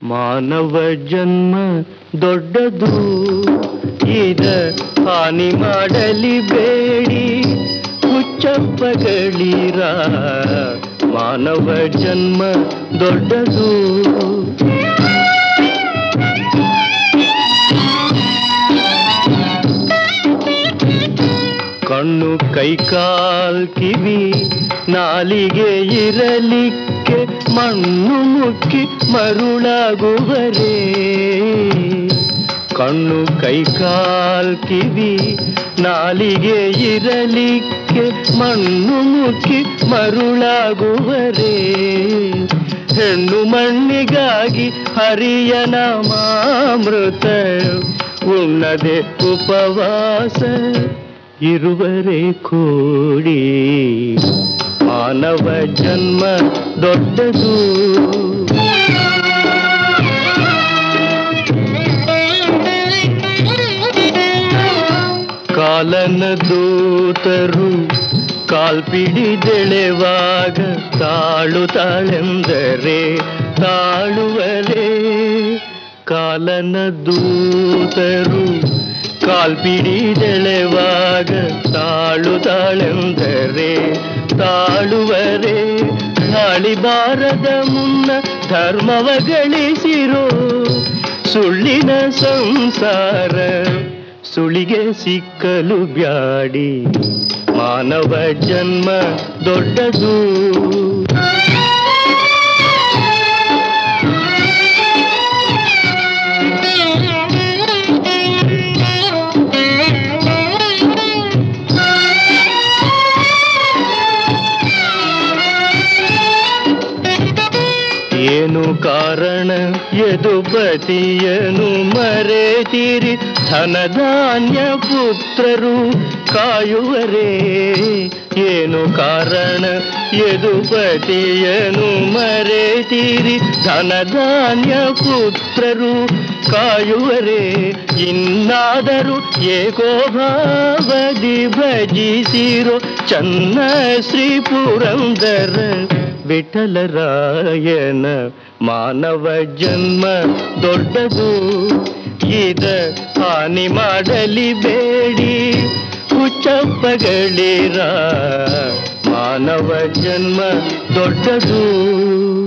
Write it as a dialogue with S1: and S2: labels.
S1: ಮಾನವ ಜನ್ಮ ದೊಡ್ಡದು ಇದ ಹಾನಿ ಮಾಡಲಿ ಬೇಡಿ ಹುಚ್ಚಪ್ಪಗಳಿರ ಮಾನವ ಜನ್ಮ ದೊಡ್ಡದು ಕಣ್ಣು ಕೈಕಾಲ್ ಕಿವಿ ನಾಲಿಗೆ ಇರಲಿಕ್ಕೆ ಮಣ್ಣು ಮುಕ್ಕಿ ಮರುಳಾಗುವರೇ ಕಣ್ಣು ಕೈಕಾಲ್ ಕಿವಿ ನಾಲಿಗೆ ಇರಲಿಕ್ಕೆ ಮಣ್ಣು ಮುಕ್ಕಿ ಮರುಳಾಗುವರೇ ಹೆಣ್ಣು ಮಣ್ಣಿಗಾಗಿ ಹರಿಯನ ಮಾಮೃತ ಉಣ್ಣದೆ ಉಪವಾಸ ಇರುವರೆ ಕೂಡಿ ಮಾನವ ಜನ್ಮ ದೊಡ್ಡದು ಕಾಲನ ದೂತರು ಕಾಲ್ಪಿಡಿದೆಳೆವಾಗ ತಾಳು ತಾಳೆಂದರೆ ತಾಳುವರೆ ಕಾಲನ ದೂತರು ಕಾಲ್ಪಿಡಿದೆಳೆವಾಗ ತಾಳು ತಾಳೆಂದರೆ ತಾಳುವರೆ ಬಾರದ ಮುನ್ನ ಧರ್ಮವ ಗಳಿಸಿರೋ ಸುಳ್ಳಿನ ಸಂಸಾರ ಸುಳಿಗೆ ಸಿಕ್ಕಲು ಬ್ಯಾಡಿ ಮಾನವ ಜನ್ಮ ದೊಡ್ಡದು ಏನು ಕಾರಣ ಯದುಪತಿಯನು ಮರೆತಿರಿ ಧನಧಾನ್ಯ ಪುತ್ರರು ಕಾಯುವರೇ ಏನು ಕಾರಣ ಯದುಪತಿಯನು ಮರೆತಿರಿ ಧನಧಾನ್ಯ ಪುತ್ರರು ಕಾಯುವರೇ ಇನ್ನಾದರೂ ಏಕೋಭಾವದಿ ಭಜಿಸಿರೋ ಚನ್ನ ಶ್ರೀ ಪುರಂದರ ವಿಠಲರಾಯನ ಮಾನವ ಜನ್ಮ ದೊಡ್ಡದು ಇದ ಹಾನಿ ಮಾಡಲಿ ಬೇಡಿ ಹುಚ್ಚಪ್ಪಗಳಿರ ಮಾನವ ಜನ್ಮ ದೊಡ್ಡದು